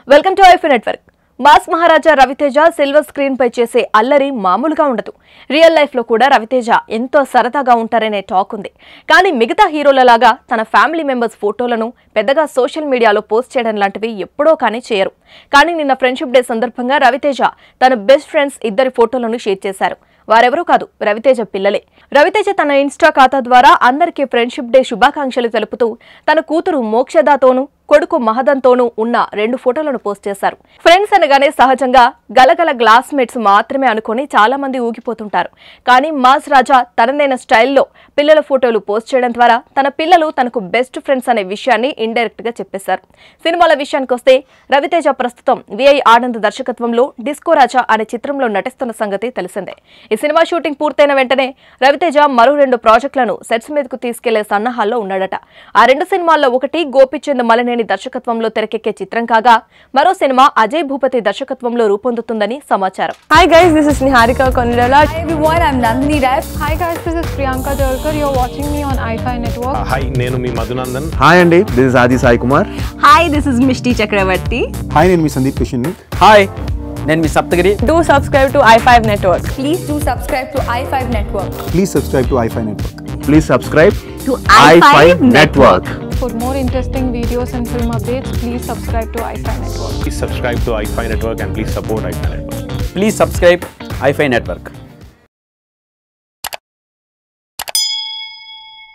Welcome to iFi network mass Maharaja Ravi Teja silver screen పై చేసే అల్లరి మామూలుగా ఉండదు రియల్ లైఫ్ లో కూడా రవితేజ ఎంతో సరదాగా ఉంటారనే టాక్ ఉంది కానీ మిగతా హీరోలలాగా తన ఫ్యామిలీ మెంబర్స్ ఫోటోలను పెద్దగా సోషల్ మీడియాలో పోస్ట్ చేయడం లాంటివి ఎప్పుడో కానీ చేయరు కానీ నిన్న ఫ్రెండ్షిప్ డే సందర్భంగా రవితేజ తన బెస్ట్ ఫ్రెండ్స్ ఇద్దరి ఫోటోలను షేర్ చేశారు వారెవరూ కాదు రవితేజ పిల్లలే రవితేజ తన ఇన్స్టా ఖాతా ద్వారా అందరికీ ఫ్రెండ్షిప్ డే శుభాకాంక్షలు తెలుపుతూ తన కూతురు మోక్షదాతోనూ కొడుకు మహదంతోనూ ఉన్న రెండు ఫోటోలను పోస్ట్ చేశారు ఫ్రెండ్స్ అనగానే సహజంగా గలగల గ్లాస్ మేట్స్ మాత్రమే అనుకొని చాలా మంది ఊగిపోతుంటారు కానీ మాస్ రాజా తనదైన స్టైల్లో పిల్లల ఫోటోలు పోస్ట్ చేయడం ద్వారా తన పిల్లలు తనకు బెస్ట్ ఫ్రెండ్స్ అనే విషయాన్ని ఇండైరెక్ట్ గా చెప్పేశారు సినిమాల విషయానికి వస్తే రవితేజ ప్రస్తుతం విఐ ఆనంద్ దర్శకత్వంలో డిస్కో రాజా అనే చిత్రంలో నటిస్తున్న సంగతి తెలిసిందే ఈ సినిమా షూటింగ్ పూర్తయిన వెంటనే రవితేజ మరో రెండు ప్రాజెక్టులను సెట్స్ మీదకు తీసుకెళ్లే సన్నాహాల్లో ఉన్నాడట ఆ రెండు సినిమాల్లో ఒకటి గోపిచంద్ మలనేని దర్శకత్వంలో తెరకెక్కే చిత్రం కాగా మరో సినిమా అజయ్ భూపతి దర్శకత్వంలో రూపొందుతుందని సమాచారం Hi guys, this is Niharika Konirala. Hi everyone, I'm Nandini Rai. Hi guys, this is Priyanka Jalkar. You're watching me on iFi Network. Hi నేను మీ మధునందన్ హాయ్ అండి this is Aadi Sai Kumar Hi, this is Mishti Chakravarti. Hi నేను మీ Sundeep Kishan hi నేను మీ Saptagiri Do subscribe to i5 Network. Please do subscribe to i5 Network. Please subscribe to iFi network please subscribe To i5 i5 network For more interesting videos and film updates, please subscribe to i5 Network. Please subscribe to iFi network and please support iFi network please subscribe iFi network